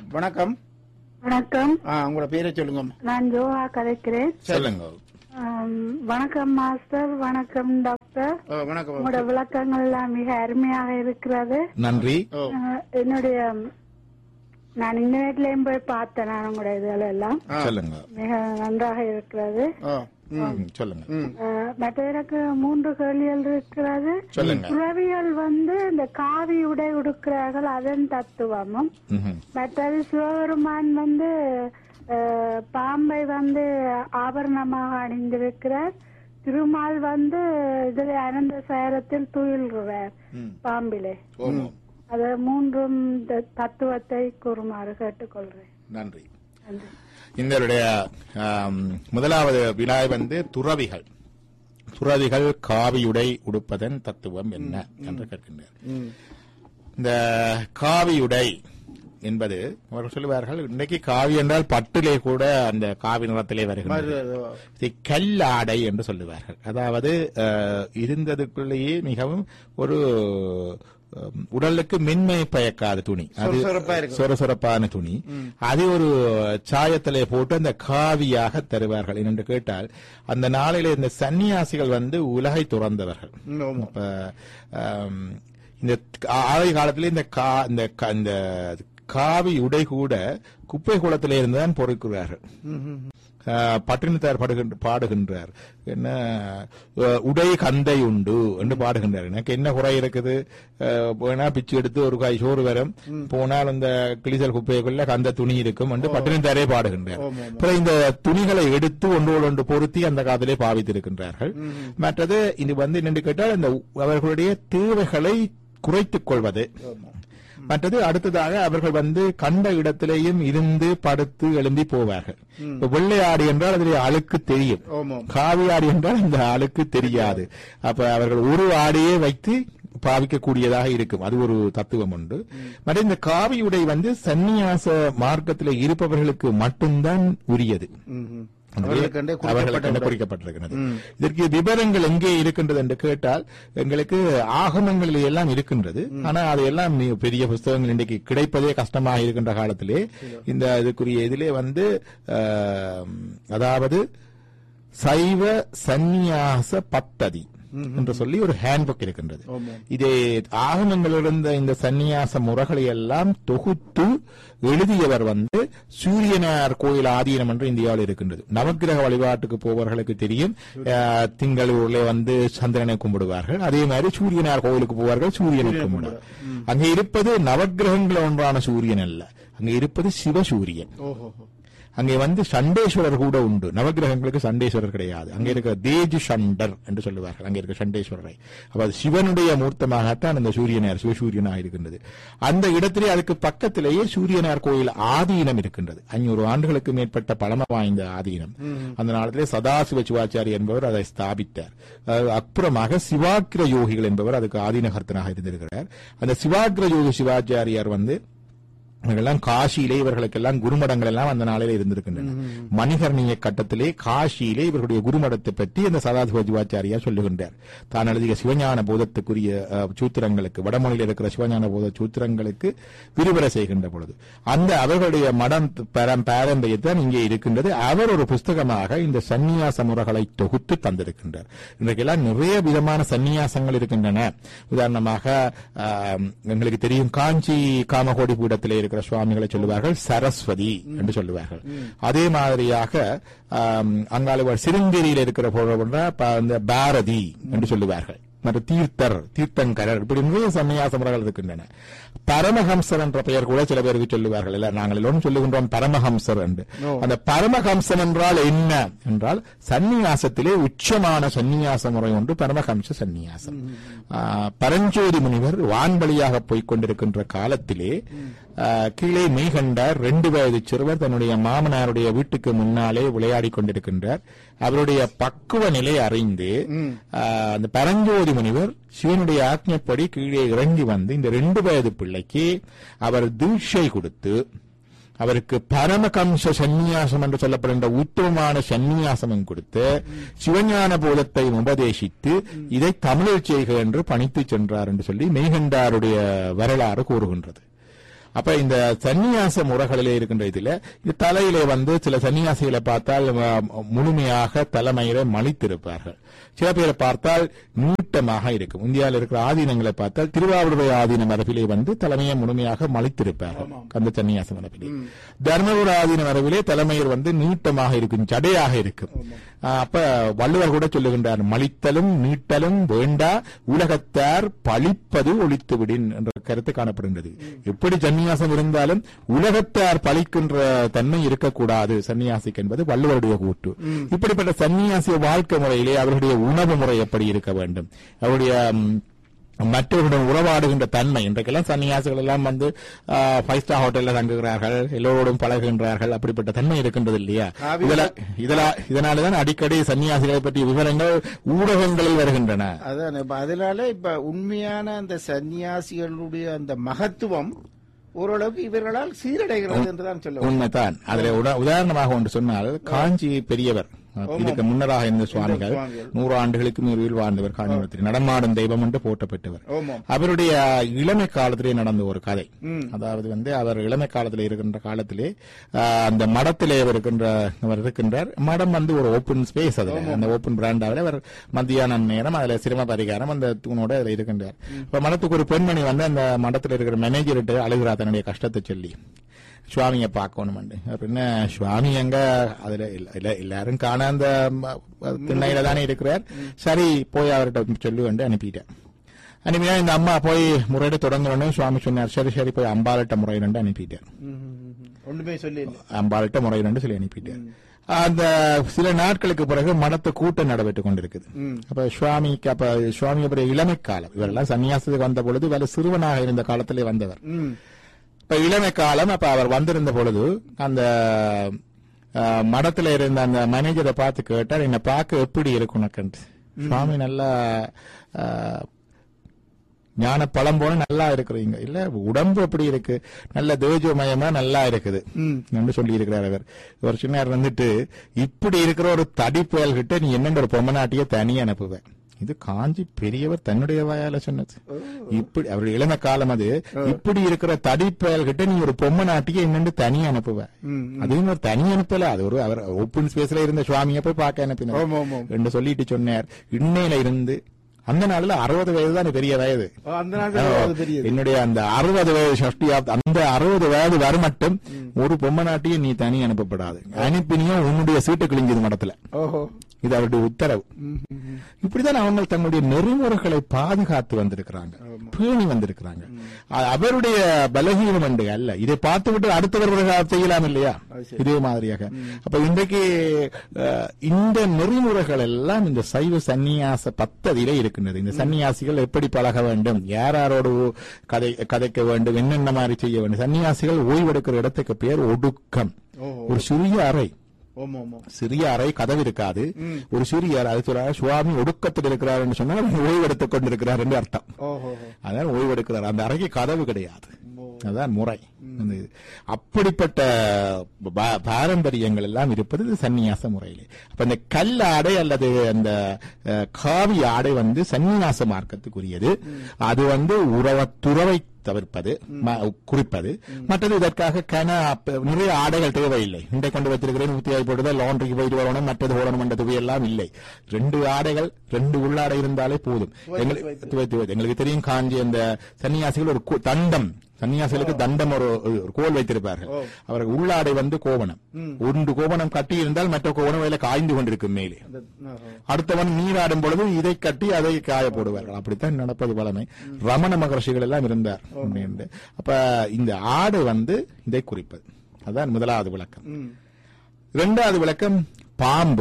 வணக்கம் வணக்கம் ஆ உங்களோட பேரை சொல்லுங்க நான் ஜோஹா கதைக்கிறேன் சொல்லுங்க ஆம், வணக்கம் மாஸ்டர் வணக்கம் டாக்டர் ஓ, வணக்கம் உங்களோட விளக்கங்கள் எல்லாம் மிக அருமையாக இருக்கிறது நன்றி ஓ அஹ், என்னுடைய நான் இன்டர்நெட்லயும் போய் பார்த்தேன் நான் உங்களுடைய இதுல எல்லாம் ஆ. சொல்லுங்க மிக நன்றாக இருக்கிறது ஓ ம் ம், சொல்லுங்க ம் அஹ், மற்ற எனக்கு மூன்று கேள்விகள் இருக்கிறது சொல்லுங்க துறவிகள் வந்து இந்த காவி உடை உடுக்கிறார்கள் அதன் தத்துவமும் ம்ஹும். மற்றது சிவபெருமான் வந்து அஹ், பாம்பை வந்து ஆபரணமாக அணிந்திருக்கிறார் திருமால் வந்து இதில் அனந்த சேரத்தில் துயில்கிறார் ம். பாம்பிலே ஓமோ அது மூன்றும் இந்த தத்துவத்தை கூறுமாறு கேட்டுக்கொள்றேன் நன்றி நன்றி இதனுடைய ஆம், முதலாவது விழா வந்து துறவிகள் துறவிகள் காவியுடை உடுப்பதன் தத்துவம் என்ன என்று கேட்கின்றார் ம் இந்த காவியுடை என்பது அவர்கள் சொல்லுவார்கள் இன்னைக்கு காவி என்றால் பட்டிலே கூட அந்த காவி நிறத்திலே வருகின்றது மறு- ஓ. இதை கல்லாடை என்று சொல்லுவார்கள் அதாவது அஹ், இருந்ததுக்குள்ளேயே மிகவும் ஒரு அஹ், உடலுக்கு மென்மை பயக்காத துணி அது சொரசொரப்பா இருக்கும். சொரசொரப்பான துணி அது ஒரு சாயத்திலே போட்டு அந்த காவியாக தருவார்கள் என்று கேட்டால் அந்த நாளிலே இந்த சன்னியாசிகள் வந்து உலகை துறந்தவர்கள் ம், ஆமா. அப்ப ஆம், இந்த ஆதி காலத்திலே இந்த கா இந்த க- இந்த காவி உடை கூட குப்பை குளத்திலே இருந்துதான் பொறுக்கிறார்கள் ம், ம், ம். ஆஹ், பட்டினத்தார் பாடுகின்ற பாடுகின்றார் என்ன அஹ், உடை கந்தை உண்டு என்று பாடுகின்றார் எனக்கு என்ன குறை இருக்குது அஹ், போனா பிச்சு எடுத்து ஒரு காய் சோறு வரும் போனால் அந்த கிளிசல் குப்பைக்குள்ள கந்த துணி இருக்கும் என்று பட்டினத்தாரே பாடுகின்றார் ஆமா, ஆமா. அப்புறம் இந்த துணிகளை எடுத்து ஒன்றோடு ஒன்று பொருத்தி அந்த காலத்திலே பாவித்திருக்கின்றார்கள் மற்றது இது வந்து என்னென்று கேட்டால் இந்த அவர்களுடைய தேவைகளை குறைத்துக் கொள்வது மற்றது அடுத்ததாக அவர்கள் வந்து கண்ட இடத்திலேயும் இருந்து படுத்து எழும்பி போவார்கள் இப்ப வெள்ளை ஆடு என்றால் அதிலே அழுக்கு தெரியும் ஆமாம். காவி ஆடு என்றால் அந்த அழுக்கு தெரியாது அப்ப அவர்கள் ஒரு ஆடையே வைத்து பாவிக்கக்கூடியதாக இருக்கும் அது ஒரு தத்துவம் உண்டு மற்ற இந்த காவி உடை வந்து சந்நியாச மார்க்கத்தில் இருப்பவர்களுக்கு மட்டும்தான் உரியது ம், ம். அவர்களுக்கென்றே அவர்களுக்கு குறிக்கப்பட்ட குறிக்கப்பட்டிருக்கிறது இதற்கு விவரங்கள் எங்கே இருக்கின்றது என்று கேட்டால் எங்களுக்கு ஆகமங்களில் எல்லாம் இருக்கின்றது ஆனா அதையெல்லாம் மி- பெரிய புஸ்தகங்கள் இன்றைக்கு கிடைப்பதே கஷ்டமாக இருக்கின்ற காலத்திலே இந்த இதுக்குரிய இதிலே வந்து ஆம், அதாவது சைவ சந்நியாச பத்ததி என்று சொல்லி ஒரு ஹேண்ட்புக் இருக்கின்றது ஆமாம். இதே ஆகமங்களில் இருந்த இந்த சந்நியாச முறைகளை எல்லாம் தொகுத்து எழுதியவர் வந்து சூரியனார் கோயில் ஆதீனம் என்று இந்தியாவில் இருக்கின்றது நவக்கிரக வழிபாட்டுக்கு போவர்களுக்கு தெரியும் அஹ், திங்களூர்ல வந்து சந்திரனை கும்பிடுவார்கள் அதே மாதிரி சூரியனார் கோயிலுக்கு போவார்கள் சூரியனை கும்பிடுவார் அங்கே இருப்பது நவக்கிரகங்கள் ஒன்றான சூரியன் அல்ல அங்கே இருப்பது சிவசூரியன் ஓஹோ அங்கே வந்து சண்டேஸ்வரர் கூட உண்டு நவக்கிரகங்களுக்கு சண்டேஸ்வரர் கிடையாது அங்கே இருக்கிற தேஜு சண்டர் என்று சொல்லுவார்கள் அங்கே இருக்க சண்டேஸ்வரரை அப்ப அது சிவனுடைய மூர்த்தமாகத்தான் அந்த சூரியனார் சிவசூரியனாக இருக்கின்றது அந்த இடத்திலே அதுக்கு பக்கத்திலேயே சூரியனார் கோயில் ஆதீனம் இருக்கின்றது ஐநூறு ஆண்டுகளுக்கு மேற்பட்ட பழமை வாய்ந்த ஆதீனம் அந்த நாளத்திலே சதாசிவ சிவாச்சாரி என்பவர் அதை ஸ்தாபித்தார் அஹ் அப்புறமாக சிவாக்கிர யோகிகள் என்பவர் அதுக்கு ஆதீனகர்த்தனாக இருந்திருக்கிறார் அந்த சிவாக்கிர யோகி சிவாச்சாரியார் வந்து இவர்களெல்லாம் காசியிலே இவர்களுக்கெல்லாம் குருமடங்கள் எல்லாம் அந்த நாளிலே இருந்திருக்கின்றன மணிகர்ணிய கட்டத்திலே காசியிலே இவர்களுடைய குருமடத்தை பற்றி அந்த சதாசிவ சிவாச்சாரியார் சொல்லுகின்றார் தான் எழுதிய சிவஞான போதத்துக்குரிய அஹ், சூத்திரங்களுக்கு வடமொழியில் இருக்கிற சிவஞான போத சூத்திரங்களுக்கு விரிவர செய்கின்ற பொழுது அந்த அவர்களுடைய மடம் பரம் பாரம்பரியத்தான் இங்கே இருக்கின்றது அவர் ஒரு புஸ்தகமாக இந்த சந்நியாச முறைகளை தொகுத்து தந்திருக்கின்றார் இன்றைக்கெல்லாம் நிறைய விதமான சந்நியாசங்கள் இருக்கின்றன உதாரணமாக ஆம், எங்களுக்கு தெரியும் காஞ்சி காமகோடி பீடத்திலே இருக்கிற சுவாமிகளை சொல்லுவார்கள் சரஸ்வதி என்று சொல்லுவார்கள் அதே மாதிரியாக ஆம், அங்கால சிருங்கேரியில் இருக்கிற போன்ற ப- இந்த பாரதி என்று சொல்லுவார்கள் மற்ற தீர்த்தர் தீர்த்தங்கரர் இப்படி நிறைய சன்னியாச முறைகள் இருக்கின்றன பரமஹம்சர் என்ற பெயர் கூட சில பேருக்கு சொல்லுவார்கள் இல்ல நாங்கள் எல்லோரும் சொல்லுகின்றோம் பரமஹம்சர் என்று அந்த பரமஹம்சன் என்றால் என்ன என்றால் சந்நியாசத்திலே உச்சமான சந்நியாச முறை ஒன்று பரமஹம்ச சந்நியாசம் ஆ, பரஞ்சோதி முனிவர் வான்வழியாக போய்க் கொண்டிருக்கின்ற காலத்திலே ஆ, கீழே மெய்கண்டார் ரெண்டு வயது சிறுவர் தன்னுடைய மாமனாருடைய வீட்டுக்கு முன்னாலே விளையாடிக் கொண்டிருக்கின்றார் அவருடைய பக்குவ நிலை அறிந்து ஆ, அந்த பரஞ்சோதி முனிவர் சிவனுடைய ஆக்ஞப்படி கீழே இறங்கி வந்து இந்த ரெண்டு வயது பிள்ளைக்கு அவர் தீட்சை கொடுத்து அவருக்கு பரமகம்ச சந்நியாசம் என்று சொல்லப்படுகின்ற உத்தமமான சந்நியாசமும் கொடுத்து சிவஞான போதத்தை உபதேசித்து இதை தமிழில் செய்க என்று பணித்து சென்றார் என்று சொல்லி மெய்கண்டாருடைய வரலாறு கூறுகின்றது அப்ப இந்த சந்நியாச முறைகளிலே இருக்கின்ற இதுல இந்த தலையிலே வந்து சில சன்னியாசிகளை பார்த்தால் அஹ், முழுமையாக தலைமையில மலித்திருப்பார்கள் சில பேரை பார்த்தால் நீட்டமாக இருக்கும் இந்தியாவில் இருக்கிற ஆதீனங்களை பார்த்தால் திருவாவூருடைய ஆதீன மரபிலே வந்து தலைமையை முழுமையாக மலித்திருப்பார்கள் அந்த சன்னியாச மரபிலே தர்மபுர ஆதீன மரபிலே தலைமையர் வந்து நீட்டமாக இருக்கும் ஜடையாக இருக்கும் ஆஹ், அப்ப வள்ளுவர் கூட சொல்லுகின்றார் மலித்தலும் நீட்டலும் வேண்டா உலகத்தார் பழிப்பது ஒழித்துவிடின் என்ற கருத்து காணப்படுகின்றது எப்படி சன்னியாசம் இருந்தாலும் உலகத்தார் பழிக்கின்ற தன்மை இருக்கக்கூடாது சன்னியாசிக்கு என்பது வள்ளுவருடைய கூற்று இப்படிப்பட்ட சன்னியாசிய வாழ்க்கை முறையிலே அவர்களுடைய உணவு முறை எப்படி இருக்க வேண்டும் அவருடைய ம், மற்றவர்களுடன் உறவாடுகின்ற தன்மை இன்றைக்கெல்லாம் சன்னியாசிகள் எல்லாம் வந்து ஃபைவ் ஸ்டார் ஹோட்டல்ல தங்குகிறார்கள் எல்லோரோடும் பழகுகின்றார்கள் அப்படிப்பட்ட தன்மை இருக்கின்றது இல்லையா ஆவி- இதெல்லாம் இதெல்லாம் இதனாலதான் அடிக்கடி சன்னியாசிகளை பற்றிய விவரங்கள் ஊடகங்களில் வருகின்றன அதான் இப்ப அதனால இப்ப உண்மையான அந்த சன்னியாசிகளுடைய அந்த மகத்துவம் ஓரளவுக்கு இவர்களால் சீரடைகிறது என்றுதான் சொல்ல வேண்டும். உண்மைதான் அதுல உதா- உதாரணமாக ஒன்று சொன்னால் காஞ்சி பெரியவர் இதுக்கு முன்னராக இருந்த சுவாமிகள் சுவாமிகள். நூறு ஆண்டுகளுக்கு மேல் வாழ்ந்தவர் காஞ்சிபுரத்தில் நடமாடும் தெய்வம் என்று போற்றப்பட்டவர் ஓமாம் அவருடைய இளமை காலத்திலே நடந்த ஒரு கதை ம். அதாவது வந்து அவர் இளமை காலத்தில் இருக்கின்ற காலத்திலே ஆஹ், அந்த மடத்திலே அவர் இருக்கின்ற அவர் இருக்கின்றார் மடம் வந்து ஒரு ஓப்பன் ஸ்பேஸ் அதுல அந்த ஓப்பன் பிராண்டாவில் அவர் மத்தியானம் நேரம் அதுல சிரம பரிகாரம் அந்த தூணோட அதுல இருக்கின்றார் இப்ப மடத்துக்கு ஒரு பெண்மணி வந்து அந்த மடத்தில் இருக்கிற மேனேஜர்கிட்ட அழுகிறா தன்னுடைய கஷ்டத்தை சொல்லி சுவாமியை பார்க்கணும் என்ன சுவாமி எங்க அதுல இல்ல- இல்ல எல்லாரும் காண அந்த ம, திண்ணையில தானே இருக்கிறார் சரி போய் அவர்கிட்ட சொல்லுவேன் அனுப்பிட்டேன் அனுப்பியா இந்த அம்மா போய் முறையிட தொடங்கணும்னு சுவாமி சொன்னார் சரி சரி போய் அம்பாள்கிட்ட முறையிடண்டு அனுப்பிட்டார் ம், ம், ம். ஒண்ணுமே சொல்லி இல்லை அம்பாள்கிட்ட முறையிடண்டு சொல்லி அனுப்பிட்டார் அந்த சில நாட்களுக்கு பிறகு மடத்து கூட்டம் நடைபெற்றுக் கொண்டிருக்குது ம். அப்ப சுவாமிக்கு அப்ப சுவாமி அப்புறம் இளமை காலம் இவரெல்லாம் சன்னியாசத்துக்கு வந்த பொழுது இவர் சிறுவனாக இருந்த காலத்திலே வந்தவர் ம். இப்ப இளமை காலம் அப்ப அவர் வந்திருந்த பொழுது அந்த அஹ், மடத்துல இருந்த அந்த மேனேஜரை பார்த்து கேட்டார் என்ன பார்க்க எப்படி இருக்கு உனக்குன்ட்டு சுவாமி நல்லா அஹ், ஞான பழம் போல நல்லா இருக்கிறீங்க இல்ல உடம்பு எப்படி இருக்கு நல்ல தேஜோமயமா நல்லா இருக்குது ம். என்று சொல்லி இருக்கிறார் அவர் இவர் சொன்னார் வந்துட்டு இப்படி இருக்கிற ஒரு தடி புயல்கிட்ட நீ என்னென்ன ஒரு பொம்மநாட்டிய தனியா அனுப்புவேன் இது காஞ்சி பெரியவர் தன்னுடைய வாயால சொன்னது இப்படி அவருடைய இளம காலம் அது இப்படி இருக்கிற தடி புயல்கிட்ட நீ ஒரு பொம்மை நாட்டிய என்னென்னு தனியா அனுப்புவ ம், அதுவும் ஒரு தனி அனுப்பல அது ஒரு அவர் ஓப்பன் ஸ்பேஸ்ல இருந்த சுவாமியை போய் பார்க்க அனுப்பினார் ஆமா, ஆமா. என்று சொல்லிட்டு சொன்னார் இன்னையில இருந்து அந்த நாள்ல அறுபது வயது தான் பெரிய வயது ஓ, அந்த நாட்கள் அது பெரியது என்னுடைய அந்த அறுபது வயது சஷ்டி ஆப்- அந்த அறுபது வயது வரை மட்டும் ஒரு பொம்மை நாட்டியை நீ தனி அனுப்பப்படாது அனுப்பினியும் உன்னுடைய சீட்டு கிழிஞ்சது மடத்துல ஓஹோ இது அவருடைய உத்தரவு ம், ம், ம். இப்படிதான் அவங்க தங்களுடைய நெறிமுறைகளை பாதுகாத்து வந்திருக்கிறாங்க பேணி வந்திருக்கிறாங்க அ- அவருடைய பலகீனம் என்று அல்ல இதை பார்த்து விட்டு அடுத்தவர்கள் செய்யலாம் இல்லையா அது சரி. இதே மாதிரியாக அப்ப இன்றைக்கு அஹ், இந்த நெறிமுறைகள் எல்லாம் இந்த சைவ சந்நியாச பத்ததியிலே இருக்கின்றது இந்த சன்னியாசிகள் எப்படி பழக வேண்டும் யார் யாரோடு கதை கதைக்க வேண்டும் என்னென்ன மாதிரி செய்ய வேண்டும் சன்னியாசிகள் ஓய்வெடுக்கிற இடத்துக்கு பேர் ஒடுக்கம் ஓஹோ ஒரு சிறிய அறை ஓமா ஓமா சிறிய அறை கதவு இருக்காது ஒரு சிறிய அறை அது சொல்றாரு சுவாமி ஒடுக்கத்தில் இருக்கிறார் என்று சொன்னால் அவர் ஓய்வெடுத்துக் கொண்டிருக்கிறார் என்று அர்த்தம் ஓஹோ அதான் ஓய்வெடுக்கிறார் அந்த அறைக்கு கதவு கிடையாது அதான் முறை அந்த இது. அப்படிப்பட்ட பா- பாரம்பரியங்கள் எல்லாம் இருப்பது இது சந்நியாச முறையிலே அப்ப இந்த கல் ஆடை அல்லது அந்த அஹ், காவி ஆடை வந்து சந்நியாச மார்க்கத்துக்குரியது அது வந்து உறவ துறவை தவிர்ப்பது ம- குறிப்பது மற்றது இதற்காக கன அப்ப நிறைய ஆடைகள் தேவையில்லை இன்றை கொண்டு வச்சிருக்கிறேன் ஊத்தி ஆகி போட்டு லாண்டரிக்கு போயிட்டு வரணும் மற்றது போடணும் என்ற துவை எல்லாம் இல்லை ரெண்டு ஆடைகள் ரெண்டு உள்ளாடை இருந்தாலே போதும் எங்களுக்கு துவை- துவை. எங்களுக்கு தெரியும் காஞ்சி அந்த சன்னியாசிகள் ஒரு கு- தண்டம் சன்னியாசிகளுக்கு தண்டம் ஒரு ஒரு கோல் வைத்திருப்பார்கள் அவருக்கு உள்ளாடை வந்து கோவணம் ஒன்று கோவணம் கட்டி இருந்தால் மற்ற கோவணம் வேலை காய்ந்து கொண்டிருக்கும் மேலே அந்த ஓஹோ. அடுத்தவன் நீராடும் பொழுது இதை கட்டி அதை காய போடுவார்கள் அப்படித்தான் நடப்பது வளமை ரமண மகர்ஷிகள் எல்லாம் இருந்தார் அப்படின்னு. அப்ப இந்த ஆடு வந்து இதை குறிப்பது அதான் முதலாவது விளக்கம் ம். இரண்டாவது விளக்கம் பாம்பு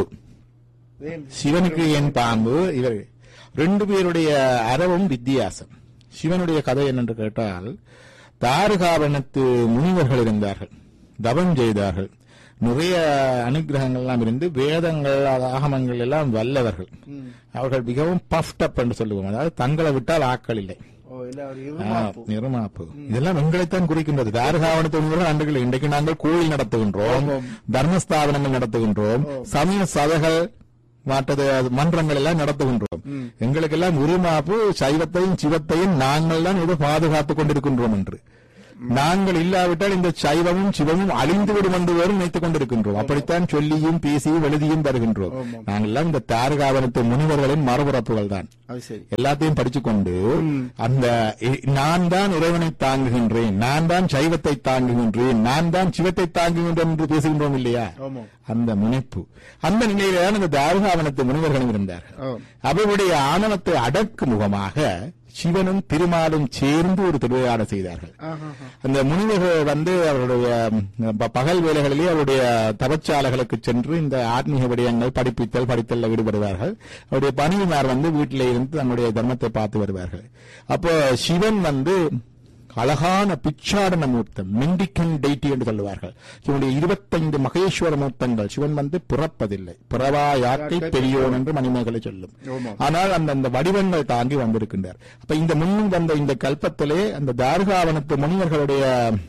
ஏன்? சிவனுக்கு ஏன் பாம்பு இவர் ரெண்டு பேருடைய அறவும் வித்தியாசம் சிவனுடைய கதை என்னென்று கேட்டால் தாருகாவனத்து முனிவர்கள் இருந்தார்கள் தவம் செய்தார்கள் நிறைய அனுகிரகங்கள் எல்லாம் இருந்து வேதங்கள் ஆகமங்கள் எல்லாம் வல்லவர்கள் அவர்கள் மிகவும் பஃப்ட் அப் என்று சொல்லுவோம் அதாவது தங்களை விட்டால் ஆக்கள் இல்லை ஓ இல்ல அவர் ஆ, இருமாப்பு நிர்மாப்பு இதெல்லாம் எங்களைத்தான் குறிக்கின்றது தாரகாவனத்து ஆண்டுகள் இன்றைக்கு நாங்கள் கோயில் நடத்துகின்றோம் தர்மஸ்தாபனங்கள் நடத்துகின்றோம் சமய சபைகள் மற்றது அது மன்றங்கள் எல்லாம் நடத்துகின்றோம் எங்களுக்கெல்லாம் உருமாப்பு சைவத்தையும் சிவத்தையும் நாங்கள் தான் இதை பாதுகாத்துக் கொண்டிருக்கின்றோம் என்று நாங்கள் இல்லாவிட்டால் இந்த சைவமும் சிவமும் அழிந்துவிடும் என்று வேறு நினைத்துக் கொண்டிருக்கின்றோம் அப்படித்தான் சொல்லியும் பேசியும் எழுதியும் வருகின்றோம் ஆமாம். நாங்கள்லாம் இந்த தாரகாவனத்து முனிவர்களின் மறுபுறப்புகள் தான் அது சரி எல்லாத்தையும் படிச்சுக்கொண்டு அந்த இ- நான் தான் இறைவனை தாங்குகின்றேன் நான் தான் சைவத்தை தாங்குகின்றேன் நான் தான் சிவத்தை தாங்குகின்றேன் என்று பேசுகின்றோம் இல்லையா ஆமாம் அந்த முனைப்பு அந்த நிலையில தான் இந்த தாரகாவனத்து முனிவர்களும் இருந்தார்கள் ஆம். அவருடைய ஆணவத்தை அடக்கு முகமாக சிவனும் திருமாலும் சேர்ந்து ஒரு திருவிழாடல் செய்தார்கள் ஆஹா, ஆஹா. அந்த முனிவர்கள் வந்து அவருடைய ம், ப- பகல் வேளைகளிலே அவருடைய தவச்சாலைகளுக்கு சென்று இந்த ஆத்மீக விடயங்கள் படிப்பித்தல் படித்தல்ல ஈடுபடுவார்கள் அவருடைய பணிவிமார் வந்து வீட்டிலே இருந்து தன்னுடைய தர்மத்தை பார்த்து வருவார்கள் அப்போ சிவன் வந்து அழகான பிச்சாடன மூர்த்தம் மெண்டிக்கன் டெய்டி என்று சொல்லுவார்கள் இவனுடைய இருபத்தைந்து மகேஸ்வர மூர்த்தங்கள் சிவன் வந்து பிறப்பதில்லை பிறவா யாக்கை பெரியோன் என்று மணிமேகலை சொல்லும் ஆமாம். ஆனால் அந்த அந்த வடிவங்கள் தாங்கி வந்திருக்கின்றார் அப்ப இந்த முன்னும் வந்த இந்த கல்பத்திலே அந்த தாருகாவனத்து முனிவர்களுடைய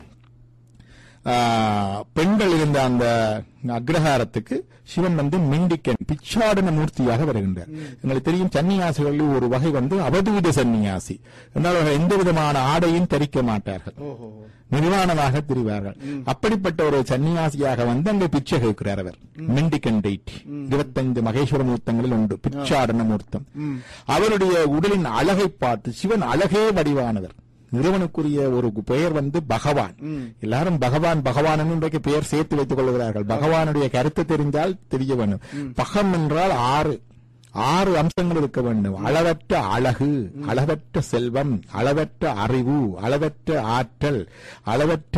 ஆ, பெண்கள் இருந்த அந்த அக்ரஹாரத்துக்கு சிவன் வந்து மிண்டிக்கன் பிச்சாடன மூர்த்தியாக வருகின்றார் எங்களுக்கு தெரியும் சன்னியாசிகளில் ஒரு வகை வந்து அவதூத சன்னியாசி என்றால் அவர்கள் எந்த விதமான ஆடையும் தரிக்க மாட்டார்கள் ஓஹோ நிர்வாணமாக திரிவார்கள் அப்படிப்பட்ட ஒரு சன்னியாசியாக வந்து அங்கே பிச்சை கேட்கிறார் அவர் மிண்டிகன் டெய்ட் இருபத்தைந்து மகேஸ்வர மூர்த்தங்களில் உண்டு பிச்சாடன மூர்த்தம் அவருடைய உடலின் அழகை பார்த்து சிவன் அழகே வடிவானவர் இறைவனுக்குரிய ஒரு பெயர் வந்து பகவான் எல்லாரும் பகவான் பகவான் என்று இன்றைக்கு பெயர் சேர்த்து வைத்துக் கொள்கிறார்கள் பகவானுடைய கருத்து தெரிந்தால் தெரிய வேண்டும் பகம் என்றால் ஆறு ஆறு அம்சங்கள் இருக்க வேண்டும் அளவற்ற அழகு அளவற்ற செல்வம் அளவற்ற அறிவு அளவற்ற ஆற்றல் அளவற்ற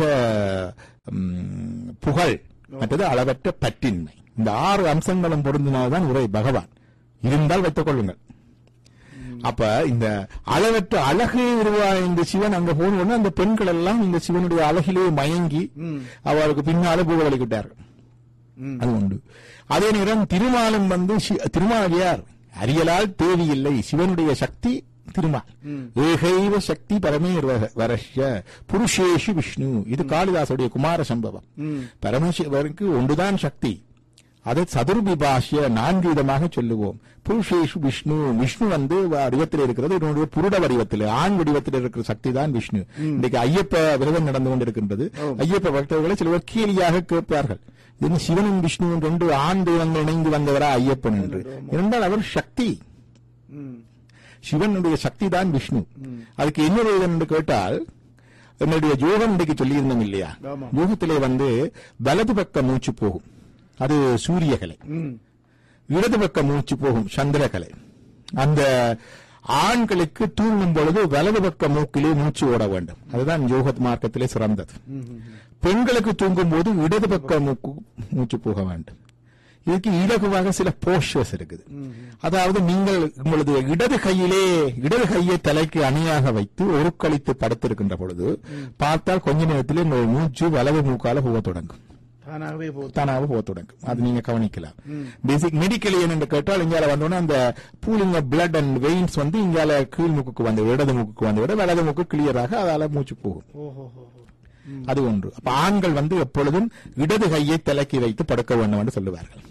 ம், புகழ் மற்றது அளவற்ற பற்றின்மை இந்த ஆறு அம்சங்களும் பொருந்தினால்தான் உரை பகவான் இருந்தால் வைத்துக் கொள்ளுங்கள் அப்ப இந்த அளவற்ற அழகு உருவாக இந்த சிவன் அங்க போன உடனே அந்த பெண்கள் எல்லாம் இந்த சிவனுடைய அழகிலே மயங்கி அவருக்கு பின்னால புகவளிக்கிட்டார்கள் ம். அது உண்டு அதே நேரம் திருமாலும் வந்து சி- திருமால் யார் அறியலால் தேவி இல்லை சிவனுடைய சக்தி திருமால் ஏகைவ சக்தி பரமே வரஷ்ய புருஷேஷு விஷ்ணு இது காளிதாசுடைய குமார சம்பவம் பரமசிவருக்கு ஒன்றுதான் சக்தி அதை சதுர்பிபாஷிய நான்கு விதமாக சொல்லுவோம் புருஷேஷு விஷ்ணு விஷ்ணு வந்து வடிவத்தில் இருக்கிறது என்னுடைய புருட வடிவத்தில் ஆண் வடிவத்தில் இருக்கிற சக்தி தான் விஷ்ணு இன்னைக்கு ஐயப்ப விரதம் நடந்து கொண்டிருக்கின்றது ஐயப்ப பக்தர்களை சிலர் கேலியாக கேட்பார்கள் இது சிவனும் விஷ்ணுவும் ரெண்டு ஆண் தெய்வங்கள் இணைந்து வந்தவரா ஐயப்பன் என்று இருந்தால் அவர் சக்தி ம். சிவனுடைய சக்தி தான் விஷ்ணு அதுக்கு என்ன வேதம் என்று கேட்டால் என்னுடைய யோகம் இன்றைக்கு சொல்லியிருந்தோம் இல்லையா ஆமா. யோகத்திலே வந்து வலது பக்க மூச்சு போகும் அது சூரியகலை ம். இடது பக்க மூச்சு போகும் சந்திரகலை அந்த ஆண்களுக்கு தூங்கும் பொழுது வலது பக்க மூக்கிலே மூச்சு ஓட வேண்டும் அதுதான் யோக மார்க்கத்திலே சிறந்தது பெண்களுக்கு தூங்கும் போது இடது பக்க மூக்கு மூச்சு போக வேண்டும் இதுக்கு இலகுவாக சில போஸ்டர்ஸ் இருக்குது அதாவது நீங்கள் உங்களது இடது கையிலே இடது கையை தலைக்கு அணியாக வைத்து ஒருக்களித்து படுத்திருக்கின்ற பொழுது பார்த்தால் கொஞ்ச நேரத்திலே உங்கள் மூச்சு வலது மூக்கால போக தொடங்கும் தானாகவே போகுது தானாக போக தொடங்கும் அது நீங்க கவனிக்கலாம் பேசிக் மெடிக்கல் என்று கேட்டால் இங்கால வந்தோன்னா அந்த பூலிங் பிளட் அண்ட் வெயின்ஸ் வந்து இங்கால கீழ் மூக்குக்கு வந்து இடது மூக்குக்கு வந்து விட வலது மூக்கு கிளியராக அதால மூச்சு போகும் ஓஹோ ஹோ, ஹோ. அது ஒன்று அப்ப ஆண்கள் வந்து எப்பொழுதும் இடது கையை தலைக்கு வைத்து படுக்க வேண்டும் என்று சொல்லுவார்கள்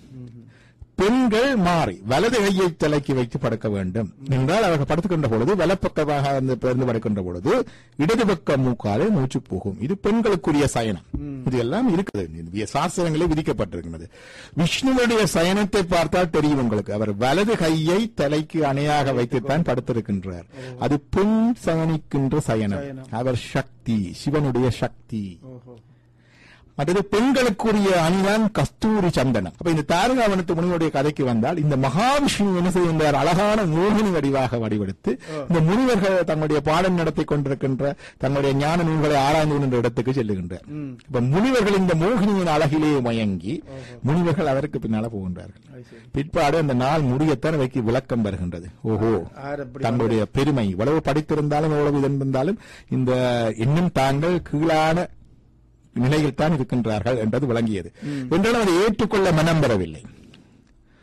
பெண்கள் மாறி வலது கையை தலைக்கு வைத்து படுக்க வேண்டும் என்றால் அவர்கள் படுத்துக்கின்ற பொழுது வலப்பக்கமாக அந்த பிறந்து படுக்கின்ற பொழுது இடது பக்க மூக்காலே மூச்சு போகும் இது பெண்களுக்குரிய சயனம் இது எல்லாம் இருக்குது இது சாஸ்திரங்களே விதிக்கப்பட்டிருக்கிறது விஷ்ணுவுடைய சயனத்தை பார்த்தால் தெரியும் உங்களுக்கு அவர் வலது கையை தலைக்கு அணையாக வைத்துத்தான் படுத்திருக்கின்றார் அது பெண் சயனிக்கின்ற சயனம் சயனம். அவர் சக்தி சிவனுடைய சக்தி ஓஹோ மற்றது பெண்களுக்குரிய அணிதான் கஸ்தூரி சந்தனம் அப்ப இந்த தாரகாவனத்து முனிவருடைய கதைக்கு வந்தால் இந்த மகாவிஷ்ணு என்ன செய்கின்றார் அழகான மோகினி வடிவாக வடிவெடுத்து இந்த முனிவர்கள் தங்களுடைய பாடம் நடத்தி கொண்டிருக்கின்ற தங்களுடைய ஞான நூல்களை ஆராய்ந்து கொண்டிருந்த இடத்துக்கு செல்லுகின்றார் இப்ப முனிவர்கள் இந்த மோகினியின் அழகிலே மயங்கி முனிவர்கள் அதற்கு பின்னால போகின்றார்கள் அது சரி பிற்பாடு அந்த நாள் முடியத்தான் வைக்கு விளக்கம் வருகின்றது ஓஹோ ஆர் அப்படி தங்களுடைய பெருமை இவ்வளவு படித்திருந்தாலும் எவ்வளவு இது இருந்தாலும் இந்த இன்னும் தாங்கள் கீழான நிலையில் தான் இருக்கின்றார்கள் என்றது விளங்கியது என்றாலும் அதை ஏற்றுக்கொள்ள மனம் பெறவில்லை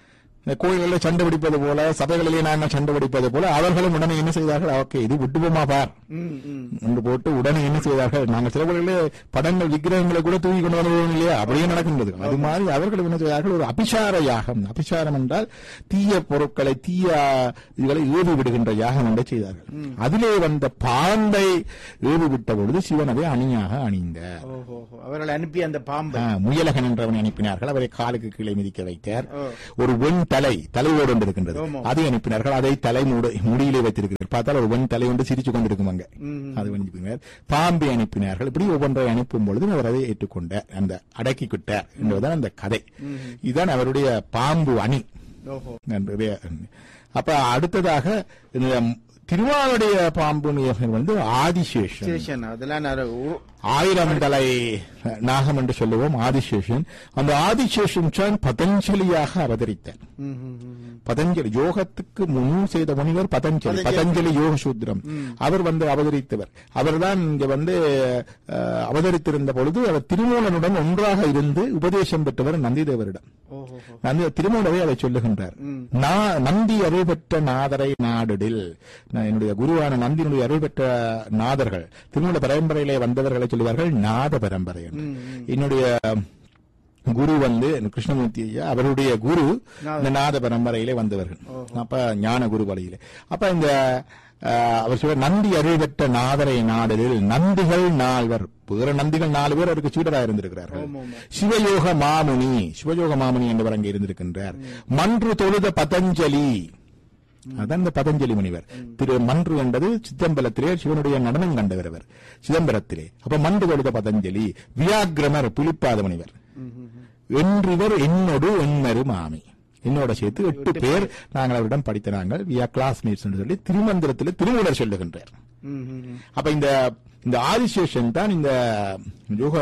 இந்த கோயில்களில் சண்டை பிடிப்பது போல சபைகளிலே நாங்கள் சண்டை பிடிப்பது போல அவர்களும் உடனே என்ன செய்தார்கள் ஓகே இது விட்டுவோமா பார் ம், ம். என்று போட்டு உடனே என்ன செய்தார்கள் நாங்கள் சில கோயில்களில் படங்கள் விக்கிரகங்களை கூட தூக்கி கொண்டு வருவோம் இல்லையா அப்படியே நடக்கின்றது அது மாதிரி அவர்கள் என்ன செய்தார்கள் ஒரு அபிசார யாகம் அபிசாரம் என்றால் தீய பொருட்களை தீய இதுகளை ஏவி விடுகின்ற யாகம் ஒன்றை செய்தார்கள் அதிலே வந்த பாம்பை ஏவி விட்ட பொழுது சிவன் அதை அணியாக அணிந்தார் ஓஹோ அவர்கள் அனுப்பிய அந்த பாம்பை ஆ, முயலகன் என்றவனை அனுப்பினார்கள் அவரை காலுக்கு கீழே மிதிக்க வைத்தார் ஓ. ஒரு வெண் தலை தலையோடு ஒன்று இருக்கின்றது ஆமா. அதை அனுப்பினார்கள் அதை தலை மூடு முடியிலே வைத்திருக்கிறார் பார்த்தால் ஒரு வெண் தலை ஒன்று சிரிச்சு கொண்டிருக்கும் அங்க ம். அது அனுப்பினார் பாம்பை அனுப்பினார்கள் இப்படி ஒவ்வொன்றை அனுப்பும் பொழுது அவர் அதை ஏற்றுக்கொண்டார் அந்த அடக்கிக்கிட்டார் என்பதுதான் அந்த கதை இதுதான் அவருடைய பாம்பு அணி ஓஹோ என்பதே அப்ப அடுத்ததாக இந்த திருவாளுடைய பாம்பு வந்து ஆதிசேஷன் சேஷன் அதெல்லாம் நான் உ- ஆயிரம் தலை நாகம் என்று சொல்லுவோம் ஆதிசேஷன் அந்த ஆதிசேஷன் தான் பதஞ்சலியாக அவதரித்தார் ம், ம், ம், ம். பதஞ்சலி யோகத்துக்கு முன் செய்த முனிவர் பதஞ்சலி பதஞ்சலி யோக சூத்திரம் அவர் வந்து அவதரித்தவர் அவர்தான் இங்க வந்து அஹ், அவதரித்திருந்த பொழுது அவர் திருமூலனுடன் ஒன்றாக இருந்து உபதேசம் பெற்றவர் நந்திதேவரிடம் ஓஹோ நந்தி திருமூலரை அதை சொல்லுகின்றார் நான் நந்தி அருள் பெற்ற நாதரை நாடிடில் நான் என்னுடைய குருவான நந்தியினுடைய அருள் பெற்ற நாதர்கள் திருமூல பரம்பரையிலே வந்தவர்களை சொல்லுவார்கள் நாத பரம்பரை என்று. என்னுடைய குரு வந்து கிருஷ்ணமூர்த்தி ஐயா அவருடைய குரு இந்த நாத பரம்பரையிலே வந்தவர்கள் அப்ப ஞான குரு வழியிலே அப்ப இந்த அஹ், அவர் சொல்ற நந்தி அருள் பெற்ற நாதரை நாடலில் நந்திகள் நால்வர் வேற நந்திகள் நாலு பேர் அவருக்கு சீடராக இருந்திருக்கிறார்கள் சிவயோக மாமுனி சிவயோக மாமுனி என்பவர் அங்கே இருந்திருக்கின்றார் மன்று தொழுத பதஞ்சலி அதான் இந்த பதஞ்சலி முனிவர் திரு மன்று என்பது சிதம்பரத்திலே சிவனுடைய நடனம் கண்டவர் அவர் சிதம்பரத்திலே அப்ப மன்று தொழுத பதஞ்சலி வியாக்கிரமர் புலிப்பாத முனிவர் என்றிவர் என்னோடு எண்மரு மாமி என்னோட சேர்த்து எட்டு பேர் நாங்கள் அவரிடம் படித்த நாங்கள் வியா கிளாஸ்மேட்ஸ் என்று சொல்லி திருமந்திரத்தில் திருமூலர் சொல்லுகின்றார் ம், ம், ம். அப்ப இந்த இந்த ஆதிசேஷன் தான் இந்த யோக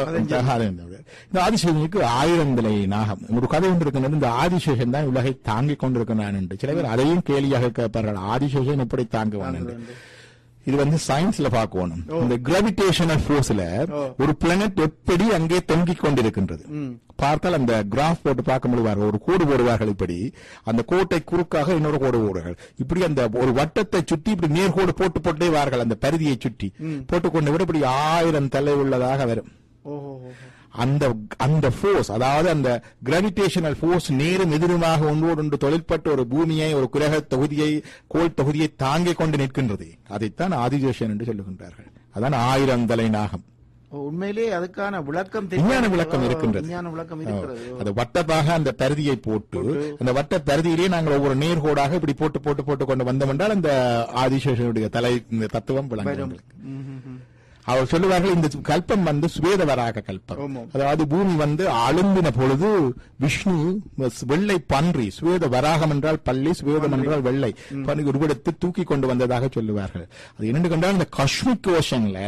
இந்த ஆதிசேஷனுக்கு ஆயிரம் தலை நாகம் ஒரு கதை ஒன்று இருக்கின்றது இந்த ஆதிசேஷன் தான் உலகை தாங்கிக் கொண்டிருக்கிறான் என்று சில பேர் அதையும் கேலியாக கேட்பார்கள் ஆதிசேஷன் எப்படி தாங்குவான் என்று இது வந்து சயின்ஸ்ல பார்க்கணும் இந்த கிராவிடேஷனல் போர்ஸ்ல ஒரு பிளானட் எப்படி அங்கே தொங்கிக் கொண்டிருக்கின்றது பார்த்தால் அந்த கிராஃப் போட்டு பார்க்க முடிவார்கள் ஒரு கோடு போடுவார்கள் இப்படி அந்த கோட்டை குறுக்காக இன்னொரு கோடு போடுவார்கள் இப்படி அந்த ஒரு வட்டத்தை சுற்றி இப்படி நேர்கோடு போட்டு போட்டே வார்கள் அந்த பரிதியை சுற்றி போட்டுக்கொண்டு விட இப்படி ஆயிரம் தலை உள்ளதாக வரும் ஓஹோ ஓஹோ. அந்த அந்த ஃபோர்ஸ் அதாவது அந்த கிராவிடேஷனல் ஃபோர்ஸ் நேரும் எதிருமாக ஒன்றோடு ஒன்று தொழிற்பட்ட ஒரு பூமியை ஒரு கிரக தொகுதியை கோள் தொகுதியை தாங்கிக் கொண்டு நிற்கின்றது அதைத்தான் ஆதிஜேஷன் என்று சொல்லுகின்றார்கள் அதான் ஆயிரம் தலை நாகம் ஓ, உண்மையிலேயே அதுக்கான விளக்கம் விஞ்ஞான தெரியாது. விளக்கம் ஓ, இருக்கின்றது விஞ்ஞான விளக்கம் இருக்கிறது அந்த வட்டமாக அந்த பரிதியை போட்டு அந்த வட்ட பரிதியிலே நாங்கள் ஒவ்வொரு நேர்கோடாக இப்படி போட்டு போட்டு போட்டு கொண்டு வந்தோம் என்றால் அந்த ஆதிசேஷனுடைய தலை இந்த தத்துவம் விளங்கும் எங்களுக்கு. ம், ம், ம். அவர் சொல்லுவார்கள் இந்த கல்பம் வந்து சுவேதவராக கல்பம் ஆமாம். அதாவது பூமி வந்து அழுந்தின பொழுது விஷ்ணு வெள்ளை பன்றி சுவேத வராகம் என்றால் பள்ளி சுவேதம் என்றால் வெள்ளை பன்றி உருவெடுத்து தூக்கி கொண்டு வந்ததாக சொல்லுவார்கள் அது என்னென்னு கண்டால் இந்த காஸ்மிக் ஓஷன்ல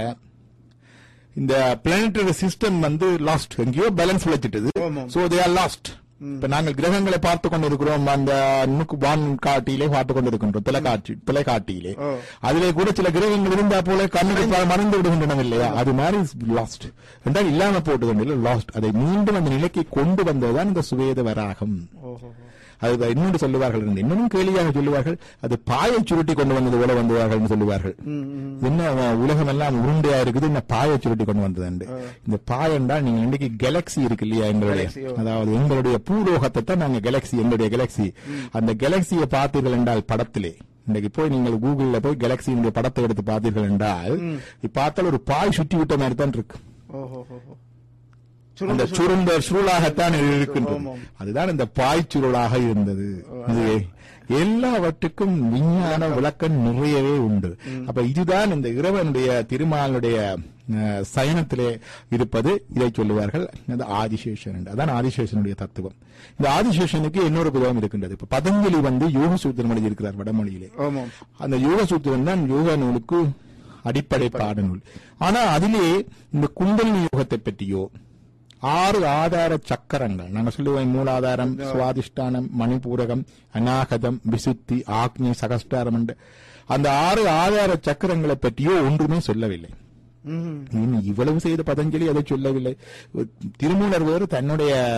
இந்த பிளானட்டரி சிஸ்டம் வந்து லாஸ்ட் எங்கேயோ பேலன்ஸ் விளைச்சிட்டது ஆமாம். சோ தே ஆர் லாஸ்ட் இப்ப நாங்கள் கிரகங்களை பார்த்து கொண்டு இருக்கிறோம் அந்த நுக்கு வான் காட்டியிலே பார்த்து கொண்டு இருக்கின்றோம் தொலைக்காட்சி தொலைக்காட்டியிலே ஓ. அதிலே கூட சில கிரகங்கள் இருந்தா போல கண்ணுக்கு ப- மறைந்து விடுகின்றன இல்லையா அது மாதிரி லாஸ்ட் என்றால் இல்லாம போட்டு லாஸ்ட் அதை மீண்டும் அந்த நிலைக்கு கொண்டு வந்ததுதான் இந்த சுவேத வராகம் ஓஹோ அது இன்னொன்று சொல்லுவார்கள் இருந்து இன்னும் கேலியாக சொல்லுவார்கள் அது பாயை சுருட்டி கொண்டு வந்தது போல வந்தார்கள் என்று சொல்லுவார்கள் ம், ம். என்ன அவன் உலகம் எல்லாம் உருண்டையா இருக்குது என்ன பாயை சுருட்டி கொண்டு வந்தது இந்த பாய் என்றால் நீங்க இன்னைக்கு கேலக்சி இருக்கு இல்லையா எங்களுடைய Galaxy, ஓ. அதாவது எங்களுடைய பூலோகத்தை தான் நாங்க கேலக்சி எங்களுடைய கேலக்சி அந்த கேலக்சியை பார்த்தீர்கள் என்றால் படத்திலே இன்னைக்கு போய் நீங்கள் கூகுள்ல போய் கேலக்சியினுடைய படத்தை எடுத்து பார்த்தீர்கள் என்றால் இப்ப பார்த்தால் ஒரு பாய் சுற்றி விட்ட மாதிரி தான் இருக்கு ஓஹோ ஓஹோ. அந்த சுருண்டு சுருண்ட சுருளாகத்தான் இருக்கின்றது ஆமாம். அதுதான் இந்த பாய்ச்சுருளாக இருந்தது இது எல்லாவற்றுக்கும் விஞ்ஞான விளக்கம் நிறையவே உண்டு அப்ப இதுதான் இந்த இறைவனுடைய திருமாலுடைய அஹ், சயனத்திலே இருப்பது இதை சொல்லுவார்கள் அது ஆதிசேஷன் என்று. அதான் ஆதிசேஷனுடைய தத்துவம் இந்த ஆதிசேஷனுக்கு இன்னொரு புதகம் இருக்கின்றது இப்ப பதஞ்சலி வந்து யோக சூத்திரம் எழுதியிருக்கிறார் வடமொழியிலே ஆமாம் அந்த யோக சூத்திரம் தான் யோக நூலுக்கு அடிப்படை பாடநூல் ஆனா அதிலே இந்த குண்டலினி யோகத்தை பற்றியோ ஆறு ஆதார சக்கரங்கள் நாங்க சொல்லுவோம் மூலாதாரம் சுவாதிஷ்டானம் மணிபூரகம் அநாகதம் விசுத்தி ஆக்னி சகஸ்டாரம் என்று அந்த ஆறு ஆதார சக்கரங்களை பற்றியோ ஒன்றுமே சொல்லவில்லை ம் இனி இவ்வளவு செய்த பதஞ்சலி அதை சொல்லவில்லை திருமூலர் வேறு தன்னுடைய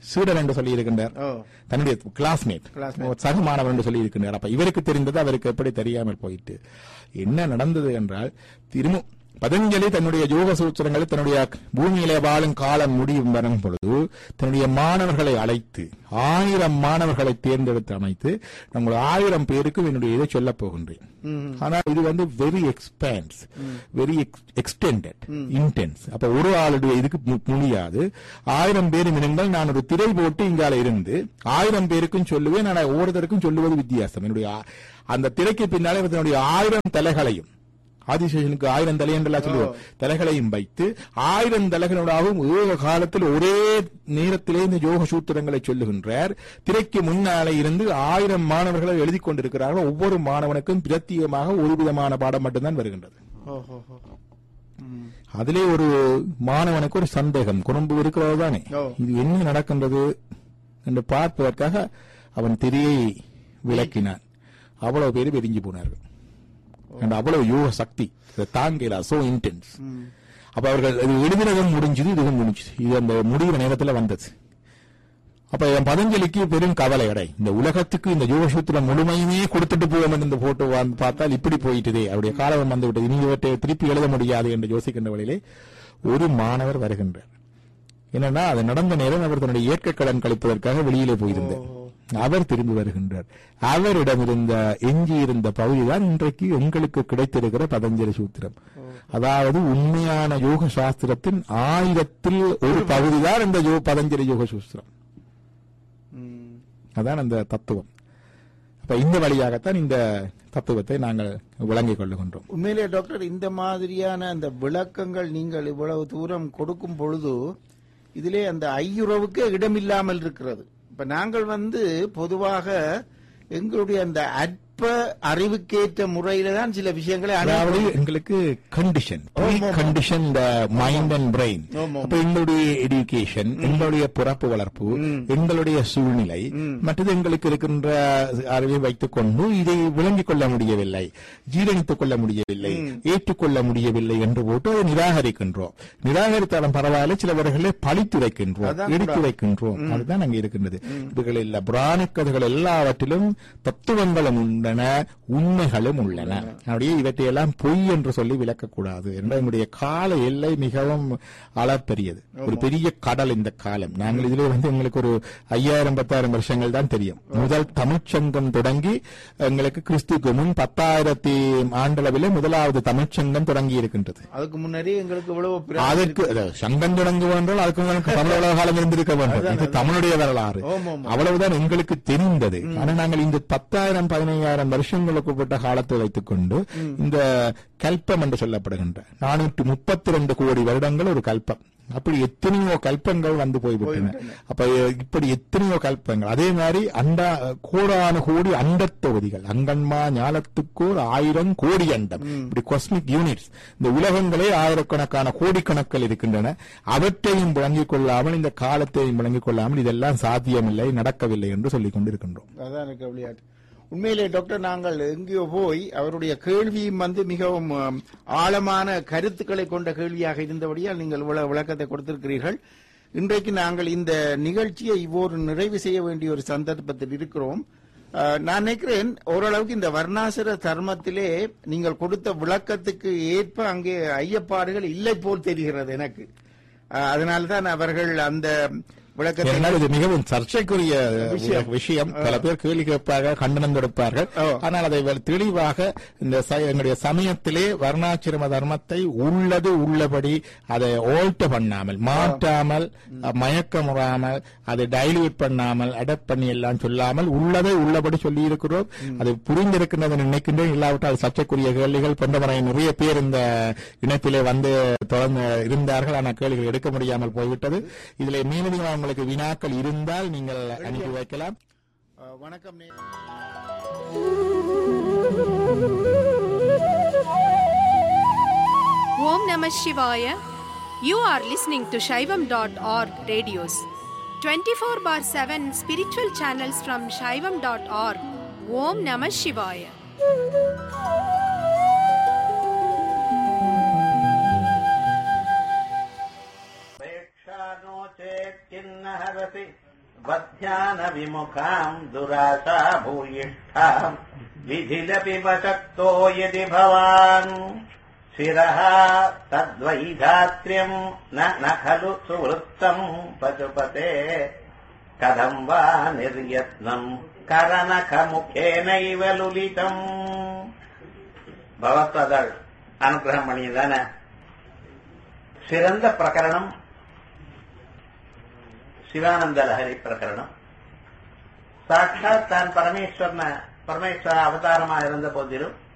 சீடன் என்று சொல்லி இருக்கின்றார் ஓ தன்னுடைய கிளாஸ்மேட் Classmate. சக மாணவர் என்று சொல்லி இருக்கின்றார் அப்ப இவருக்கு தெரிந்தது அவருக்கு எப்படி தெரியாமல் போயிட்டு என்ன நடந்தது என்றால் திரும்ப பதஞ்சலி தன்னுடைய யோக சூத்திரங்களை தன்னுடைய பூமியிலே வாழும் காலம் முடியும் வரும் பொழுது தன்னுடைய மாணவர்களை அழைத்து ஆயிரம் மாணவர்களை தேர்ந்தெடுத்து அமைத்து நம்ம ஆயிரம் பேருக்கு என்னுடைய இதை சொல்லப் போகின்றேன் ஆனால் இது வந்து very expanse very extended intense அப்ப ஒரு ஆளுடைய இதுக்கு மு- முடியாது ஆயிரம் பேர் இருந்தால் நான் ஒரு திரை போட்டு இங்கால இருந்து ஆயிரம் பேருக்கும் சொல்லுவேன் நான் ஒவ்வொருத்தருக்கும் சொல்லுவது வித்தியாசம் என்னுடைய ஆ- அந்த திரைக்கு பின்னாலே தன்னுடைய ஆயிரம் தலைகளையும் ஆதிசேஷனுக்கு ஆயிரம் தலை என்றெல்லாம் சொல்லுவோம் தலைகளையும் வைத்து ஆயிரம் தலைகளோடாகவும் ஏக காலத்தில் ஒரே நேரத்திலே இந்த யோக சூத்திரங்களை சொல்லுகின்றார் திரைக்கு முன்னாலே இருந்து ஆயிரம் மாணவர்களை எழுதி கொண்டிருக்கிறார்கள் ஒவ்வொரு மாணவனுக்கும் பிரத்யேகமாக ஒரு விதமான பாடம் மட்டும்தான் வருகின்றது ஓஹோ ம். அதிலே ஒரு மாணவனுக்கு ஒரு சந்தேகம் குறும்பு இருக்கிறது தானே ஓ. இது என்ன நடக்கின்றது என்று பார்ப்பதற்காக அவன் திரையை விளக்கினான் அவ்வளவு பேர் வெறிஞ்சு போனார்கள் and அவ்வளவு யோக சக்தி இதை தாங்கல சோ இன்டென்ஸ் ம். அப்ப அவர்கள் இது எழுதினதும் முடிஞ்சது இதுவும் முடிஞ்சது இது அந்த முடிகிற நேரத்துல வந்தது அப்ப என் பதஞ்சலிக்கு பெரும் கவலை அடை இந்த உலகத்துக்கு இந்த யோகசூத்திரம் முழுமையுமே கொடுத்துட்டு போவோம் இந்த போட்டோ வந்து பார்த்தால் இப்படி போயிட்டுதே அவருடைய காலம் வந்து விட்டது இனி இவற்றை திருப்பி எழுத முடியாது என்று யோசிக்கின்ற வழியிலே ஒரு மாணவர் வருகின்றார் என்னன்னா அது நடந்த நேரம் அவர் தன்னுடைய இயற்கை கடன் கழிப்பதற்காக வெளியிலே போயிருந்தார் அவர் திரும்பி வருகின்றார் அவரிடம் இருந்த எஞ்சி இருந்த பகுதிதான் இன்றைக்கு எங்களுக்கு கிடைத்திருக்கிற பதஞ்சலி சூத்திரம் அதாவது உண்மையான யோக சாஸ்திரத்தின் ஆயிரத்தில் ஒரு பகுதிதான் இந்த யோ- பதஞ்சலி யோக சூத்திரம் ம். அதான் அந்த தத்துவம் அப்ப இந்த வழியாகத்தான் இந்த தத்துவத்தை நாங்கள் விளங்கிக் கொள்ளுகின்றோம் உண்மையிலே டாக்டர் இந்த மாதிரியான அந்த விளக்கங்கள் நீங்கள் இவ்வளவு தூரம் கொடுக்கும் பொழுது இதிலே அந்த ஐயுறவுக்கு இடமில்லாமல் இருக்கிறது இப்ப நாங்கள் வந்து பொதுவாக எங்களுடைய அந்த அற்ப அறிவுக்கேற்ற முறையில தான் சில விஷயங்களை அதாவது அணுகுவோம். எங்களுக்கு கண்டிஷன் ஆமா. கண்டிஷன் இந்த மைண்ட் அண்ட் பிரெயின் ஆமா. அப்ப எங்களுடைய எடுகேஷன் எங்களுடைய பிறப்பு வளர்ப்பு எங்களுடைய சூழ்நிலை மற்றது எங்களுக்கு இருக்கின்ற அறிவை வைத்துக் கொண்டு இதை விளங்கிக் கொள்ள முடியவில்லை ஜீரணித்துக் கொள்ள முடியவில்லை ஏற்றுக்கொள்ள முடியவில்லை என்று போட்டு அதை நிராகரிக்கின்றோம் நிராகரித்தாலும் பரவாயில்ல சிலவர்களை பழித்து வைக்கின்றோம் அதான் எடுத்து கூட. வைக்கின்றோம் அதுதான் அங்க இருக்கின்றது இதுகள் இல்ல புராண கதைகள் எல்லாவற்றிலும் தத்துவங்களும் உள்ளன உண்மைகளும் உள்ளன அப்படியே இவற்றையெல்லாம் பொய் என்று சொல்லி விளக்கக்கூடாது என்ற எங்களுடைய கால எல்லை மிகவும் அளப்பெரியது ஒரு பெரிய கடல் இந்த காலம் நாங்கள் இதிலே வந்து எங்களுக்கு ஒரு ஐயாயிரம் பத்தாயிரம் வருஷங்கள் தான் தெரியும் முதல் தமிழ்ச்சங்கம் தொடங்கி எங்களுக்கு கிறிஸ்துக்கு முன் பத்தாயிரத்தி ஆண்டளவிலே முதலாவது தமிழ்ச்சங்கம் தொடங்கி இருக்கின்றது அதுக்கு முன்னாடி எங்களுக்கு இவ்வளவு பிர- அதற்கு அதாவது சங்கம் தொடங்குவோம் என்றால் அதுக்கு முன்னாடி தமிழ் உலக காலம் இருந்திருக்க வேண்டும் இது தமிழுடைய வரலாறு ஆமா, ஆமா. அவ்வளவுதான் எங்களுக்கு தெரிந்தது ஆனா நாங்கள் இந்த பத்தாயிரம் பதினையாயிரம் வருஷங்களுக்கு உட்பட்ட காலத்தை வைத்துக் கொண்டு இந்த கல்பம் என்று சொல்லப்படுகின்ற நானூற்றி முப்பத்தி ரெண்டு கோடி வருடங்கள் ஒரு கல்பம் அப்படி எத்தனையோ கல்பங்கள் வந்து போய்விட்டன அப்ப அஹ், இப்படி எத்தனையோ கல்பங்கள் அதே மாதிரி அண்ட கோடான கோடி அண்டத் தொகுதிகள் அங்கன்மா ஞானத்துக்கோர் ஆயிரம் கோடி அண்டம் இப்படி காஸ்மிக் யூனிட்ஸ் இந்த உலகங்களே ஆயிரக்கணக்கான கோடிக்கணக்கில் இருக்கின்றன அவற்றையும் விளங்கிக் கொள்ளாமல் இந்த காலத்தையும் விளங்கிக் கொள்ளாமல் இதெல்லாம் சாத்தியமில்லை நடக்கவில்லை என்று சொல்லிக் கொண்டிருக்கின்றோம் அதான் எனக்கு விளையாட்டு உண்மையிலே டாக்டர் நாங்கள் எங்கேயோ போய் அவருடைய கேள்வியும் வந்து மிகவும் ஆம், ஆழமான கருத்துக்களை கொண்ட கேள்வியாக இருந்தபடியால் நீங்கள் இவ்வளவு விளக்கத்தை கொடுத்திருக்கிறீர்கள் இன்றைக்கு நாங்கள் இந்த நிகழ்ச்சியை இவ்வோரு நிறைவு செய்ய வேண்டிய ஒரு சந்தர்ப்பத்தில் இருக்கிறோம் ஆஹ், நான் நினைக்கிறேன் ஓரளவுக்கு இந்த வர்ணாசிர தர்மத்திலே நீங்கள் கொடுத்த விளக்கத்துக்கு ஏற்ப அங்கே ஐயப்பாடுகள் இல்லை போல் தெரிகிறது எனக்கு ஆஹ், அதனால்தான் அவர்கள் அந்த விளக்கத்தை ஏனென்றால் இது மிகவும் சர்ச்சைக்குரிய விஷயம் பல பேர் கேள்வி கேட்பார்கள் கண்டனம் கொடுப்பார்கள் ஓ. ஆனால் அதை வெ- தெளிவாக இந்த ச- எங்களுடைய சமயத்திலே வர்ணாசிரம தர்மத்தை உள்ளது உள்ளபடி அதை ஓல்ட் பண்ணாமல் மாற்றாமல் மயக்கமுறாமல் அதை டைல்யூட் பண்ணாமல் அடாப்ட் பண்ணி எல்லாம் சொல்லாமல் உள்ளதை உள்ளபடி சொல்லி இருக்கிறோம் அது புரிந்திருக்கின்றது நினைக்கின்றேன் இல்லாவிட்டால் சர்ச்சைக்குரிய கேள்விகள் போன்றவரை நிறைய பேர் இந்த இணைப்பிலே வந்து தொடர்ந்து இருந்தார்கள் ஆனால் கேள்விகள் எடுக்க முடியாமல் போய்விட்டது இதிலே மீனடியாக உங்களுக்கு வினாக்கள் இருந்தால் நீங்கள் அனுப்பி வைக்கலாம் ஆஹ், வணக்கம் நே- Om Namah Shivaya. You are listening to Shaivam.org radios. 24 bar 7 spiritual channels from Shaivam.org. Om Namah Shivaya. प्रेक्षा नो चेत् किन्न हरसि वध्यान विमुखाम् दुराशा भूयिष्ठाम् विधिलपि वशक्तो यदि भवान् शिरः तद्वैधात्र्यम् न न खलु सुवृत्तम् पशुपते कथम् वा निर्यत्नम् करनखमुखेनैव लुलितम् பகவத்பாதாள் அனுகிரகம் பண்ணியதான சிறந்த பிரகரணம் சிவானந்த லஹரி பிரகரணம் சாட்சாத் தான் பரமேஸ்வரன பரமேஸ்வர அவதாரமா இருந்த போதிலும்